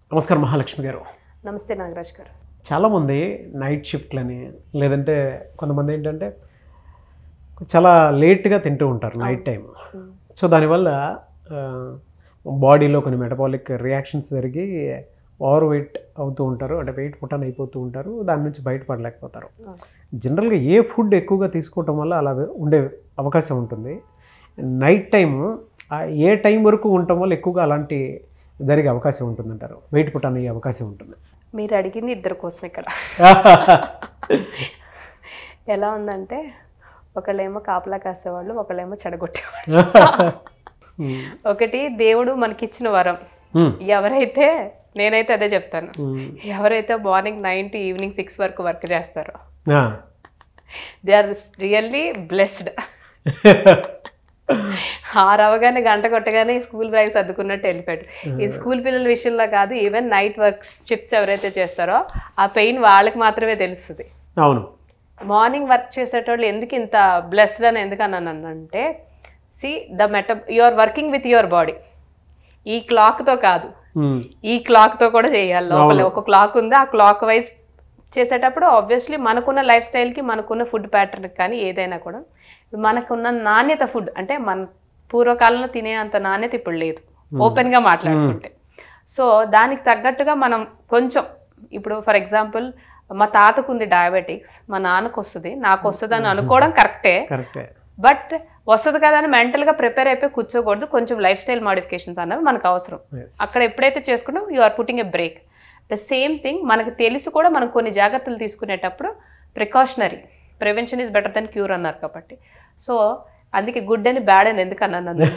నమస్కారం మహాలక్ష్మి గారు నమస్తే నాగరాజ్ గారు చాలామంది నైట్ షిఫ్ట్లని లేదంటే కొంతమంది ఏంటంటే చాలా లేట్గా తింటూ ఉంటారు నైట్ టైం సో దానివల్ల బాడీలో కొన్ని మెటబాలిక్ రియాక్షన్స్ జరిగి ఓవర్ వెయిట్ అవుతూ ఉంటారు అంటే వెయిట్ పుటాన్ అయిపోతూ ఉంటారు దాని నుంచి బయటపడలేకపోతారు అవును. జనరల్గా ఏ ఫుడ్ ఎక్కువగా తీసుకోవటం వల్ల అలా ఉండే అవకాశం ఉంటుంది నైట్ టైం ఏ టైం వరకు ఉండటం వల్ల ఎక్కువగా అలాంటి జరిగే అవకాశం ఉంటుందంటారు వెయిట్ పుటాన్ అయ్యే అవకాశం ఉంటుంది మీరు అడిగింది ఇద్దరు కోసం ఇక్కడ ఎలా ఉందంటే ఒకళ్ళేమో కాపలా కాసేవాళ్ళు ఒకళ్ళేమో చెడగొట్టేవాళ్ళు ఉమ్, ఒకటి దేవుడు మనకిచ్చిన వరం ఉమ్, ఎవరైతే నేనైతే అదే చెప్తాను ఉమ్. ఎవరైతే morning nine to evening six వరకు వర్క్ చేస్తారో ఆ. దే ఆర్ రియల్లీ బ్లెస్డ్ ఆరు అవగానే గంట కొట్టగానే స్కూల్ బ్యాగ్ సర్దుకున్నట్టు వెళ్ళిపోయాడు ఈ స్కూల్ పిల్లల విషయంలో కాదు ఈవెన్ నైట్ వర్క్ షిఫ్ట్స్ ఎవరైతే చేస్తారో ఆ పెయిన్ వాళ్ళకి మాత్రమే తెలుస్తుంది అవును మార్నింగ్ వర్క్ చేసేటోళ్ళు ఎందుకు ఇంత బ్లెస్డ్ అని ఎందుకు అన్నాను అంటే see the matter you are working with your body ఈ క్లాక్తో కాదు ఉమ్, ఈ క్లాక్తో కూడా చేయాలి లోపల ఒక క్లాక్ ఉంది ఆ క్లాక్ వైజ్ చేసేటప్పుడు ఆబ్వియస్లీ మనకున్న లైఫ్ స్టైల్కి మనకున్న ఫుడ్ ప్యాటర్న్కి కానీ ఏదైనా కూడా మనకున్న నాణ్యత ఫుడ్ అంటే మన పూర్వకాలంలో తినేంత నాణ్యత ఇప్పుడు లేదు ఓపెన్గా మాట్లాడుకుంటే సో దానికి తగ్గట్టుగా మనం కొంచెం ఇప్పుడు ఫర్ ఎగ్జాంపుల్ మా తాతకు ఉంది డయాబెటిక్స్ మా నాన్నకు వస్తుంది నాకు వస్తుంది అని అనుకోవడం కరెక్టే కరెక్టే బట్ వస్తుంది కదా అని మెంటల్గా ప్రిపేర్ అయిపోయి కూర్చోకూడదు కొంచెం లైఫ్ స్టైల్ మాడిఫికేషన్స్ అన్నవి మనకు అవసరం Yes. అక్కడ ఎప్పుడైతే చేసుకుంటాం you are putting a break the same thing మనకు తెలుసు కూడా మనం కొన్ని జాగ్రత్తలు తీసుకునేటప్పుడు precautionary prevention is better than cure అన్నారు కాబట్టి సో అందుకే గుడ్ అని బ్యాడ్ అని ఎందుకు అన్నాను అందుకే.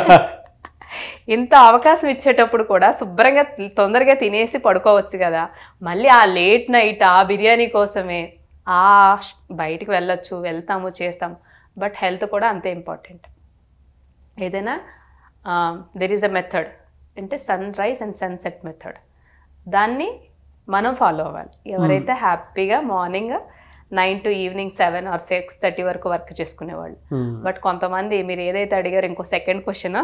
ఇంత అవకాశం ఇచ్చేటప్పుడు కూడా శుభ్రంగా తొందరగా తినేసి పడుకోవచ్చు కదా మళ్ళీ ఆ లేట్ నైట్ ఆ బిర్యానీ కోసమే ఆ ష్- బయటికి వెళ్ళొచ్చు వెళ్తాము చేస్తాము బట్ హెల్త్ కూడా అంతే ఇంపార్టెంట్ ఏదైనా దెర్ ఈజ్ అ మెథడ్ అంటే sunrise and sunset method దాన్ని మనం ఫాలో అవ్వాలి ఎవరైతే హ్యాపీగా morning nine to evening seven or six thirty వరకు వర్క్ చేసుకునేవాళ్ళు ఉమ్. బట్ కొంతమంది మీరు ఏదైతే అడిగారో ఇంకో సెకండ్ క్వశ్చన్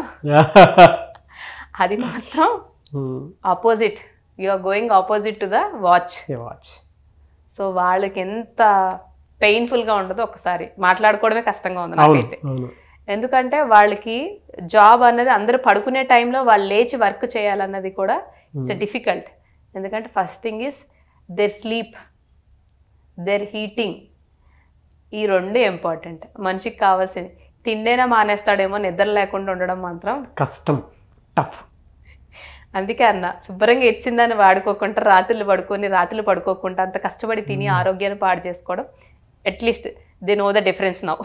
అది మాత్రం um, opposite you are going opposite to the watch a watch so వాళ్ళకి ఎంత పెయిన్ఫుల్గా ఉంటుందో ఒకసారి మాట్లాడుకోవడమే కష్టంగా ఉంది అవును నాకైతే అవును ఎందుకంటే వాళ్ళకి జాబ్ అన్నది అందరూ పడుకునే టైంలో వాళ్ళు లేచి వర్క్ చేయాలన్నది కూడా ఇట్స్ డిఫికల్ట్ ఎందుకంటే first thing is their sleep their eating ఈ రెండు ఇంపార్టెంట్ మనిషికి కావాల్సింది తిండేనా మానేస్తాడేమో నిద్ర లేకుండా ఉండడం మాత్రం కష్టం టఫ్ అందుకే అన్న శుభ్రంగా ఇచ్చిందని వాడుకోకుండా రాత్రులు పడుకొని రాత్రులు పడుకోకుండా అంత కష్టపడి తిని ఆరోగ్యాన్ని పాడు చేసుకోవడం at least they know the difference now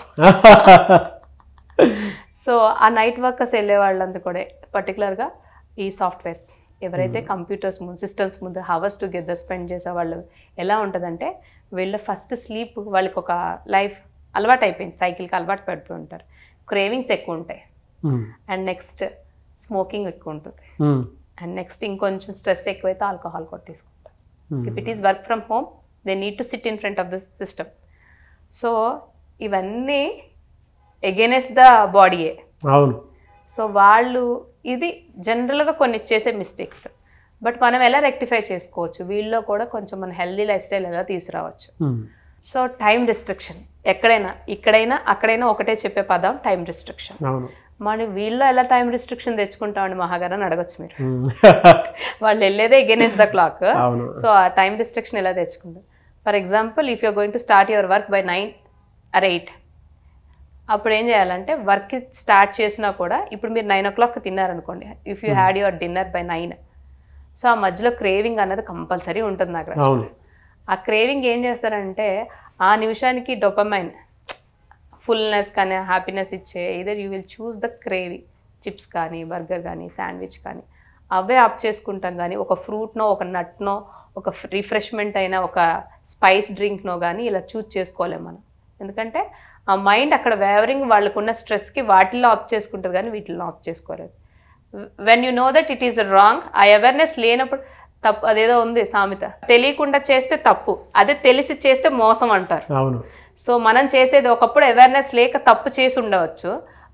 so ఆ నైట్ వర్కర్స్ వెళ్ళే వాళ్ళంతా కూడా పర్టికులర్గా ఈ సాఫ్ట్వేర్స్ ఎవరైతే కంప్యూటర్స్ ముందు సిస్టమ్స్ ముందు హవర్స్ టుగెదర్ స్పెండ్ చేసే వాళ్ళు ఎలా ఉంటుందంటే వీళ్ళ ఫస్ట్ స్లీప్ వాళ్ళకి ఒక లైఫ్ అలవాటు అయిపోయింది సైకిల్కి అలవాటు పడిపోయి ఉంటారు క్రేవింగ్స్ ఎక్కువ ఉంటాయి ఉమ్, అండ్ నెక్స్ట్ స్మోకింగ్ ఎక్కువ ఉంటుంది ఉమ్, అండ్ నెక్స్ట్ ఇంకొంచెం స్ట్రెస్ ఎక్కువైతే ఆల్కహాల్ కూడా తీసుకుంటారు um. If it is work from home they need to sit in front of the system so ఇవన్నీ ఎగెనెస్ట్ ద బాడీయే అవును సో వాళ్ళు ఇది జనరల్గా కొన్ని చేసే మిస్టేక్స్ బట్ మనం ఎలా రెక్టిఫై చేసుకోవచ్చు వీళ్ళలో కూడా కొంచెం మన హెల్దీ లైఫ్ స్టైల్ ఎలా తీసుకురావచ్చు ఉమ్, సో టైం రిస్ట్రిక్షన్ ఎక్కడైనా ఇక్కడైనా అక్కడైనా ఒకటే చెప్పే పదం టైం రిస్ట్రిక్షన్ అవును మరి వీళ్ళు ఎలా టైం రిస్ట్రిక్షన్ తెచ్చుకుంటామని మహాగారు అని అడగచ్చు మీరు ఉమ్, వాళ్ళు వెళ్ళేదే ఎగెనెస్ట్ ద క్లాక్ అవును సో ఆ టైం రిస్ట్రిక్షన్ ఎలా తెచ్చుకుంటారు for example if you're going to start your work by nine or eight అప్పుడు ఏం చేయాలంటే వర్క్ స్టార్ట్ చేసినా కూడా ఇప్పుడు మీరు నైన్ ఓ క్లాక్ తిన్నారనుకోండి if you had your dinner by nine so ఆ మధ్యలో క్రేవింగ్ అనేది కంపల్సరీ ఉంటుంది నాకు అవును ఆ క్రేవింగ్ ఏం చేస్తారంటే ఆ నిమిషానికి డొపమైన్ ఫుల్నెస్ కానీ హ్యాపీనెస్ ఇచ్చే either you will choose the craving chips కానీ బర్గర్ కానీ శాండ్విచ్ కానీ అవే ఆప్ చేసుకుంటాం కానీ ఒక ఫ్రూట్నో ఒక నట్నో ఒక రిఫ్రెష్మెంట్ అయిన ఒక స్పైస్ డ్రింక్నో కానీ ఇలా చూస్ చేసుకోలేం మనం ఎందుకంటే ఆ మైండ్ అక్కడ వేవరింగ్ వాళ్ళకున్న స్ట్రెస్కి వాటిల్లో ఆఫ్ చేసుకుంటుంది కానీ వీటిల్లో ఆఫ్ చేసుకోలేదు when you know that it is wrong ఆ అవేర్నెస్ లేనప్పుడు తప్పు అదేదో ఉంది సామెత తెలియకుండా చేస్తే తప్పు అదే తెలిసి చేస్తే మోసం అంటారు అవును సో మనం చేసేది ఒకప్పుడు అవేర్నెస్ లేక తప్పు చేసి ఉండవచ్చు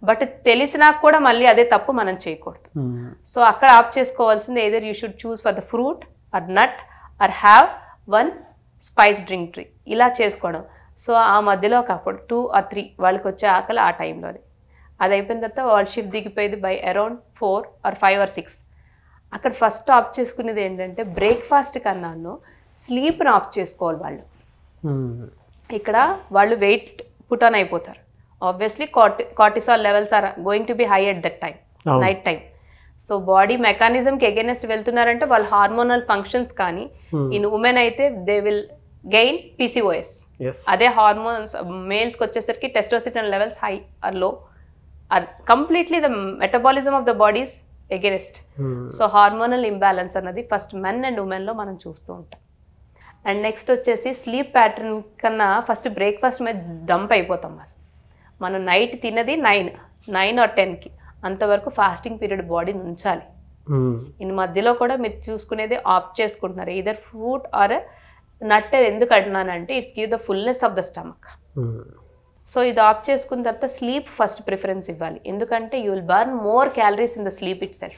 బట్ తెలిసినా కూడా మళ్ళీ అదే తప్పు మనం చేయకూడదు మ్మ్. సో అక్కడ ఆప్ చేసుకోవాల్సింది either you should choose for the fruit or nut or have one spice drink tree ఇలా చేసుకోవడం సో ఆ మధ్యలో ఒక అప్పుడు టూ ఆర్ త్రీ వాళ్ళకి వచ్చే ఆకలి ఆ టైంలోనే అది అయిపోయిన తర్వాత వాళ్ళ షిఫ్ట్ దిగిపోయేది by around four or five or six అక్కడ ఫస్ట్ ఆప్ చేసుకునేది ఏంటంటే బ్రేక్ఫాస్ట్ కన్నాను స్లీప్ని ఆఫ్ చేసుకోవాలి వాళ్ళు మ్మ్. ఇక్కడ వాళ్ళు వెయిట్ పుట్ ఆన్ అయిపోతారు ఆబ్వియస్లీ కార్టి cortisol levels are going to be high at that time అవును. నైట్ టైం సో బాడీ మెకానిజంకి ఎగెనెస్ట్ వెళ్తున్నారంటే వాళ్ళ హార్మోనల్ ఫంక్షన్స్ కానీ Hmm. ఇన్ ఉమెన్ అయితే they will gain PCOS Yes. అదే హార్మోన్స్ మేల్స్కి వచ్చేసరికి testosterone levels high or low or completely the metabolism of the bodies against hmm. So hormonal imbalance అన్నది first men and ఉమెన్లో మనం చూస్తూ ఉంటాం అండ్ నెక్స్ట్ వచ్చేసి స్లీప్ ప్యాటర్న్ కన్నా ఫస్ట్ బ్రేక్ఫాస్ట్ మీద డంప్ అయిపోతాం మరి మనం నైట్ తిన్నది నైన్ నైన్ ఆర్ టెన్కి అంతవరకు ఫాస్టింగ్ పీరియడ్ బాడీని ఉంచాలి మ్మ్. ఇన్ మధ్యలో కూడా మీరు చూసుకునేది ఆఫ్ చేసుకుంటున్నారు ఇదర్ ఫ్రూట్ ఆర్ నట్ ఎందుకు అంటున్నానంటే it's give the fullness of the stomach hmm. So ఇది ఆఫ్ చేసుకున్న తర్వాత స్లీప్ ఫస్ట్ ప్రిఫరెన్స్ ఇవ్వాలి ఎందుకంటే you will burn more calories in the sleep itself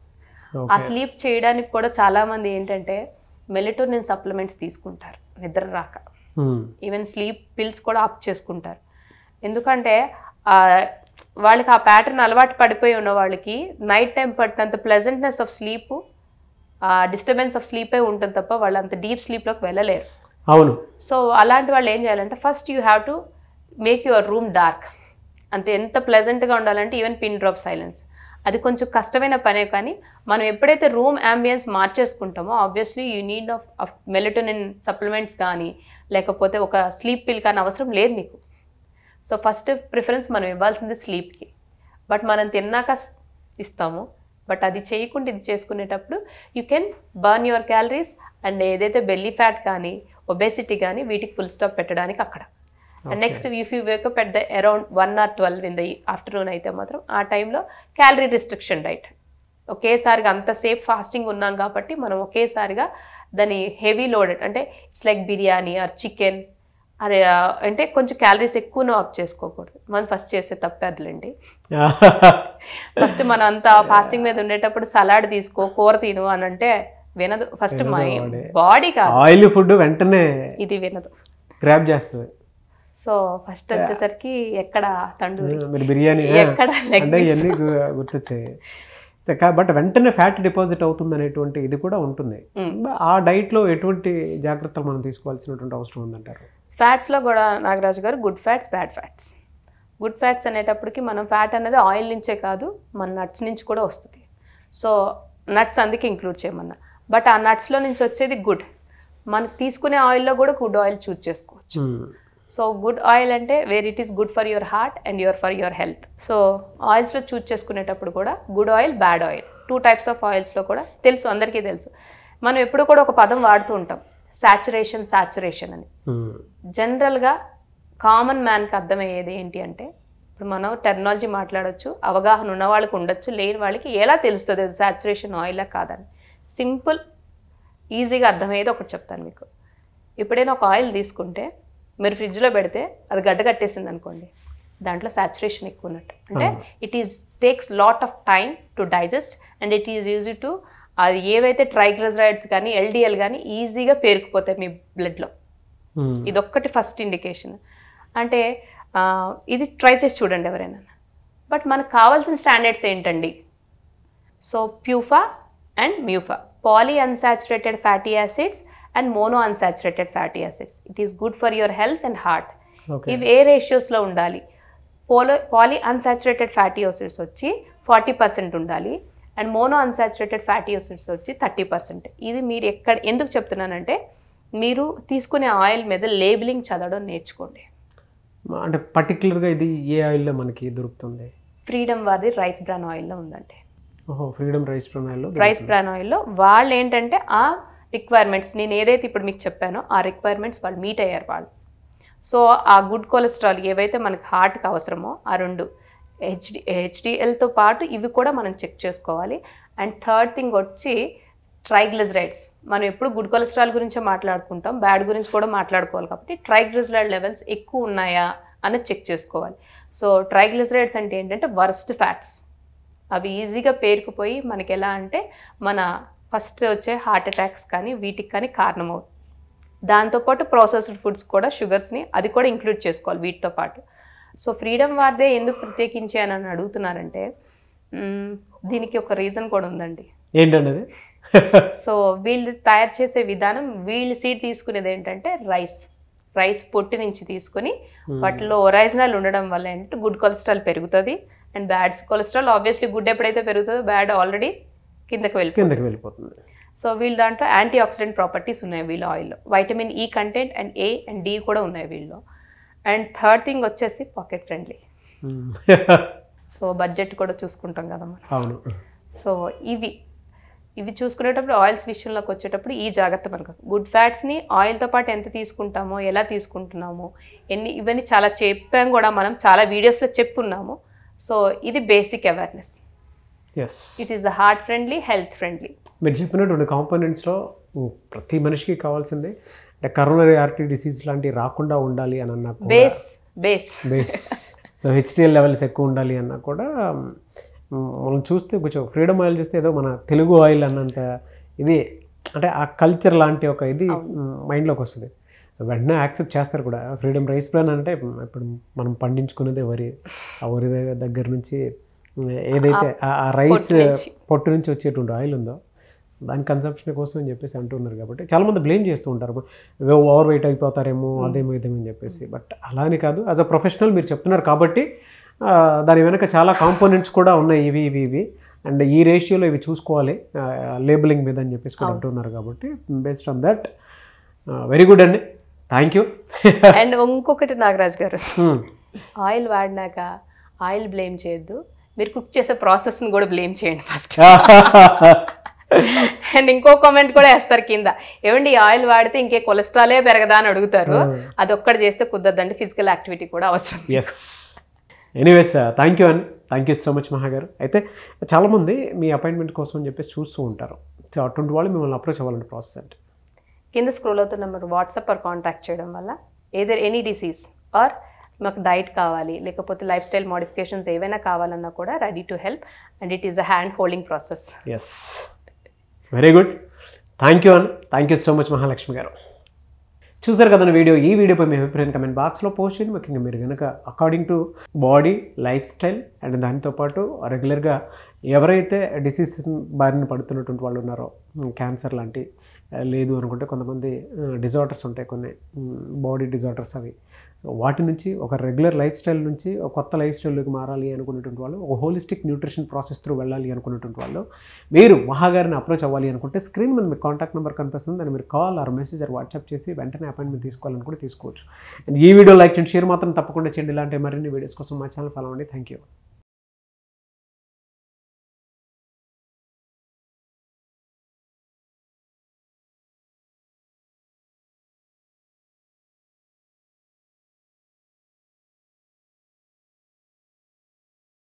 ah okay sleep చేయడానికి కూడా చాలా మంది ఏంటంటే మెలిటోనిన్ సప్లిమెంట్స్ తీసుకుంటారు నిద్ర రాక మ్మ్. ఈవెన్ స్లీప్ పిల్స్ కూడా ఆఫ్ చేసుకుంటారు ఎందుకంటే ఆ, వాళ్ళకి ఆ ప్యాటర్న్ అలవాటు పడిపోయి ఉన్న వాళ్ళకి నైట్ టైం పట్టినంత pleasantness of sleep disturbance of స్లీపే ఉంటుంది తప్ప వాళ్ళు అంత డీప్ స్లీప్లోకి వెళ్ళలేరు అవును సో అలాంటి వాళ్ళు ఏం చేయాలంటే first you have to make your room dark అంత ఎంత ప్లెజెంట్గా ఉండాలంటే ఈవెన్ పిన్ డ్రాప్ సైలెన్స్ అది కొంచెం కష్టమైన పనే కానీ మనం ఎప్పుడైతే రూమ్ అంబియన్స్ మార్చేసుకుంటామో obviously you need of of melatonin supplements కానీ లేకపోతే ఒక స్లీప్ పిల్ కానీ అవసరం లేదు మీకు సో ఫస్ట్ ప్రిఫరెన్స్ మనం ఇవ్వాల్సింది స్లీప్కి బట్ మనం తిన్నాక స్- ఇస్తాము బట్ అది చేయకుండా ఇది చేసుకునేటప్పుడు you can burn your calories and ఏదైతే బెల్లీ ఫ్యాట్ కానీ ఒబేసిటీ కానీ వీటికి ఫుల్ స్టాప్ పెట్టడానికి అక్కడ and next if you wake up at the around one or twelve in the afternoon అయితే మాత్రం ఆ టైంలో క్యాలరీ రిస్ట్రిక్షన్ డైట్ ఒకేసారిగా అంతసేపు ఫాస్టింగ్ ఉన్నాం కాబట్టి మనం ఒకేసారిగా దాని హెవీ లోడెడ్ అంటే it's like biryani or chicken అరే ఆ, అంటే కొంచెం క్యాలరీస్ ఎక్కువనో ఆఫ్ చేసుకోకూడదు మనం ఫస్ట్ చేసే తప్పే అదిలేండి ఫస్ట్ మనం అంతా ఫాస్టింగ్ మీద ఉండేటప్పుడు సలాడ్ తీసుకో కూర తిను అని అంటే వినదు ఫస్ట్ వినదు మై body. బాడీ కాదు ఆయిల్ ఫుడ్ వెంటనే ఇది వినదు గ్రాప్ చేస్తుంది సో ఫస్ట్ వచ్చేసరికి ఎక్కడ తండూరి మీరు బిర్యానీ ఎక్కడ leg అంటే piece? ఇవన్నీ గు- గుర్తొచ్చాయి బట్ వెంటనే ఫ్యాట్ డిపాజిట్ అవుతుంది అనేటువంటి ఇది కూడా ఉంటుంది Mm. ఆ డైట్లో ఎటువంటి జాగ్రత్తలు మనం తీసుకోవాల్సినటువంటి అవసరం ఉందంటారు ఫ్యాట్స్లో కూడా Nagaraju garu good fats bad fats good fats అనేటప్పటికి మనం ఫ్యాట్ అనేది ఆయిల్ నుంచే కాదు మన నట్స్ నుంచి కూడా వస్తుంది సో నట్స్ అందుకే ఇంక్లూడ్ చేయమన్నా బట్ ఆ నట్స్లో నుంచి వచ్చేది గుడ్ మనకు తీసుకునే ఆయిల్లో కూడా గుడ్ ఆయిల్ చూజ్ చేసుకోవచ్చు Mm. సో గుడ్ ఆయిల్ అంటే where it is good for your heart and your for your health so ఆయిల్స్లో చూజ్ చేసుకునేటప్పుడు కూడా good oil bad oil two types of ఆయిల్స్లో కూడా తెలుసు అందరికీ తెలుసు మనం ఎప్పుడు కూడా ఒక పదం వాడుతూ ఉంటాం సాచురేషన్ సాచురేషన్ అని Mm. జనరల్గా కామన్ మ్యాన్కి అర్థమయ్యేది ఏంటి అంటే ఇప్పుడు మనం టెక్నాలజీ మాట్లాడొచ్చు అవగాహన ఉన్న వాళ్ళకి ఉండొచ్చు లేని వాళ్ళకి ఎలా తెలుస్తుంది అది సాచురేషన్ ఆయిలా కాదని సింపుల్ ఈజీగా అర్థమయ్యేది ఒకటి చెప్తాను మీకు ఎప్పుడైనా ఒక ఆయిల్ తీసుకుంటే మీరు ఫ్రిడ్జ్లో పెడితే అది గడ్డ కట్టేసింది అనుకోండి దాంట్లో సాచురేషన్ ఎక్కువ ఉన్నట్టు అంటే it is takes lot of time to digest and it is easy to అది ఏవైతే ట్రైగ్లిజరైడ్స్ కానీ ఎల్డిఎల్ కానీ ఈజీగా పేరుకుపోతాయి మీ బ్లడ్లో Mm. ఇదొక్కటి ఫస్ట్ ఇండికేషన్ అంటే ఆ, ఇది ట్రై చేసి చూడండి ఎవరైనా బట్ మనకు కావాల్సిన స్టాండర్డ్స్ ఏంటండి so PUFA and MUFA poly unsaturated fatty acids and mono unsaturated fatty acids it is good for your health and heart Okay. ఇవి ఏ రేషియోస్లో ఉండాలి పోలో పాలీ అన్సాచురేటెడ్ ఫ్యాటీ యాసిడ్స్ వచ్చి ఫార్టీ పర్సెంట్ ఉండాలి and mono unsaturated fatty acids వచ్చి thirty percent ఇది మీరు ఎక్కడ ఎందుకు చెప్తున్నానంటే మీరు తీసుకునే ఆయిల్ మీద లేబులింగ్ చదవడం నేర్చుకోండి అంటే పర్టికులర్గా ఇది ఏ ఆయిల్లో మనకి దొరుకుతుంది ఫ్రీడమ్ వారిది రైస్ బ్రాన్ ఆయిల్లో ఉందండి ఓహో ఫ్రీడమ్ రైస్ ప్రొనైల్లో రైస్ బ్రాన్ ఆయిల్లో వాళ్ళు ఏంటంటే ఆ రిక్వైర్మెంట్స్ నేను ఏదైతే ఇప్పుడు మీకు చెప్పానో ఆ రిక్వైర్మెంట్స్ వాళ్ళు మీట్ అయ్యారు వాళ్ళు సో ఆ గుడ్ కొలెస్ట్రాల్ ఏవైతే మనకి హార్ట్కి అవసరమో ఆ రెండు హెచ్డి హెచ్డిఎల్తో పాటు ఇవి కూడా మనం చెక్ చేసుకోవాలి అండ్ థర్డ్ థింగ్ వచ్చి ట్రైగ్లిజరైడ్స్ మనం ఎప్పుడు గుడ్ కొలెస్ట్రాల్ గురించే మాట్లాడుకుంటాం బ్యాడ్ గురించి కూడా మాట్లాడుకోవాలి కాబట్టి ట్రైగ్లిజరైడ్ లెవెల్స్ ఎక్కువ ఉన్నాయా అనేది చెక్ చేసుకోవాలి సో ట్రైగ్లిసరైడ్స్ అంటే ఏంటంటే వర్స్ట్ ఫ్యాట్స్ అవి ఈజీగా పేరుకుపోయి మనకి ఎలా అంటే మన ఫస్ట్ వచ్చే హార్ట్ అటాక్స్ కానీ వీటికి కానీ కారణమవుతుంది దాంతోపాటు ప్రాసెస్డ్ ఫుడ్స్ కూడా షుగర్స్ని అది కూడా ఇంక్లూడ్ చేసుకోవాలి వీటితో పాటు సో ఫ్రీడమ్ వార్దే ఎందుకు ప్రత్యేకించి అని నన్ను అడుగుతున్నారంటే మ్మ్, దీనికి ఒక రీజన్ కూడా ఉందండి ఏంటండి అది సో వీళ్ళు తయారు చేసే విధానం వీళ్ళు సీడ్ తీసుకునేది ఏంటంటే రైస్ రైస్ పొట్టు నుంచి తీసుకొని వాటిలో ఒరిజినల్ ఉండడం వల్ల ఏంటంటే గుడ్ కొలెస్ట్రాల్ పెరుగుతుంది and bad cholesterol obviously good ఎప్పుడైతే పెరుగుతుందో బ్యాడ్ ఆల్రెడీ కిందకి వెళ్ళిపోతుంది కిందకి వెళ్ళిపోతుంది సో వీళ్ళ దాంట్లో యాంటీ ఆక్సిడెంట్ ప్రాపర్టీస్ ఉన్నాయి వీళ్ళ ఆయిల్లో vitamin E content and A and D కూడా ఉన్నాయి వీళ్ళలో అండ్ థర్డ్ థింగ్ వచ్చేసి pocket friendly hmm. So budget కూడా చూసుకుంటాం కదా మనం అవును సో ఇవి ఇవి చూసుకునేటప్పుడు ఆయిల్స్ విషయంలోకి వచ్చేటప్పుడు ఈ జాగ్రత్త మనకు గుడ్ ఫ్యాట్స్ని ఆయిల్తో పాటు ఎంత తీసుకుంటామో ఎలా తీసుకుంటున్నామో ఎన్ని ఇవన్నీ చాలా చెప్పాం కూడా మనం చాలా వీడియోస్లో చెప్పున్నాము సో ఇది basic awareness yes it is the heart friendly health friendly మీరు చెప్పినటువంటి కాంపోనెంట్స్లో ప్రతి మనిషికి కావాల్సింది అంటే కరోనరీ ఆర్టీ డిసీజ్ లాంటివి రాకుండా ఉండాలి అని అన్నా కూడా base base base so HDL levels ఎక్కువ ఉండాలి అన్నా కూడా మ్, మనం చూస్తే కొంచెం ఫ్రీడమ్ ఆయిల్ చూస్తే ఏదో మన తెలుగు ఆయిల్ అన్నంత ఇది అంటే ఆ కల్చర్ లాంటి ఒక ఇది మైండ్లోకి వస్తుంది సో వెంటనే యాక్సెప్ట్ చేస్తారు కూడా ఫ్రీడమ్ రైస్ ప్లాన్ అంటే ఇప్పుడు మనం పండించుకునేదే వరి ఆ వరి దగ్గర- దగ్గర నుంచి మ్, ఏదైతే ఆ- ఆ రైస్ పొట్టు నుంచి. పొట్టు నుంచి వచ్చేటువంటి ఆయిల్ ఉందో దాని కన్సంప్షన్ కోసం అని చెప్పేసి అంటున్నారు కాబట్టి చాలామంది బ్లేమ్ చేస్తూ ఉంటారు ఓవర్ వెయిట్ అయిపోతారేమో అదేమో ఇదేమో అని చెప్పేసి బట్ అలా అని కాదు యాజ్ అ ప్రొఫెషనల్ మీరు చెప్తున్నారు కాబట్టి ఆ, దాని వెనక చాలా కాంపోనెంట్స్ కూడా ఉన్నాయి ఇవి ఇవి ఇవి అండ్ ఈ రేషియోలో ఇవి చూసుకోవాలి లేబులింగ్ మీద అని చెప్పేసి కూడా అంటున్నారు కాబట్టి based on that very good అండి థ్యాంక్ యూ అండ్ ఇంకొకటి నాగరాజ్ గారు ఆయిల్ వాడినాక ఆయిల్ బ్లేమ్ చేయొద్దు మీరు కుక్ చేసే ప్రాసెస్ని కూడా బ్లేమ్ చేయండి ఫస్ట్ అండ్ ఇంకో కామెంట్ కూడా వేస్తారు కింద ఏమండి ఈ ఆయిల్ వాడితే ఇంకే కొలెస్ట్రాలే పెరగదా అని అడుగుతారు అది ఒక్కటి చేస్తే కుదరదండి ఫిజికల్ యాక్టివిటీ కూడా అవసరం ఎస్ ఎనీవేస్ థ్యాంక్ యూ అండి thank you so much Maha garu అయితే చాలామంది మీ అపాయింట్మెంట్ కోసం అని చెప్పేసి చూస్తూ ఉంటారు సో అటువంటి వాళ్ళు మిమ్మల్ని అప్రోచ్ అవ్వాలంటే ప్రాసెస్ అంటే కింద స్క్రోల్ అవుతున్న నెంబర్ వాట్సాప్ ఆర్ కాంటాక్ట్ చేయడం వల్ల ఏదర్ ఎనీ డిసీజ్ ఆర్ మాకు డైట్ కావాలి లేకపోతే లైఫ్ స్టైల్ మోడిఫికేషన్స్ ఏవైనా కావాలన్నా కూడా ready to help and it is a hand holding process yes very good thank you and thank you so much Mahalakshmi garu చూసారు కదండి వీడియో ఈ వీడియోపై మీ అభిప్రాయం కమెంట్ బాక్స్లో పోస్ట్ చేయండి ముఖ్యంగా మీరు కనుక according to body lifestyle and దాంతోపాటు రెగ్యులర్గా ఎవరైతే డిసీజ్ బారిన పడుతున్నటువంటి వాళ్ళు ఉన్నారో క్యాన్సర్ లాంటి ఆ, లేదు అనుకుంటే కొంతమంది డిజార్డర్స్ ఉంటాయి కొన్ని బాడీ డిజార్డర్స్ అవి సో వాటి నుంచి ఒక రెగ్యులర్ లైఫ్ స్టైల్ నుంచి ఒక కొత్త లైఫ్ స్టైల్లోకి మారాలి అనుకునేటువంటి వాళ్ళు ఒక హోలిస్టిక్ న్యూట్రిషన్ ప్రాసెస్ త్రూ వెళ్ళాలి అనుకునేటువంటి వాళ్ళు మీరు మహాగారిని అప్రోచ్ అవ్వాలి అనుకుంటే స్క్రీన్ మీద మీకు కాంటాక్ట్ నెంబర్ కనిపిస్తుంది దాన్ని మీరు call or message or WhatsApp చేసి వెంటనే అపాయింట్మెంట్ తీసుకోవాలని కూడా తీసుకోవచ్చు అండ్ ఈ వీడియో లైక్ చేయండి షేర్ మాత్రం తప్పకుండా చేయండి ఇలాంటి మరిన్ని వీడియోస్ కోసం మా ఛానల్ ఫాలో అవ్వండి థ్యాంక్ యూ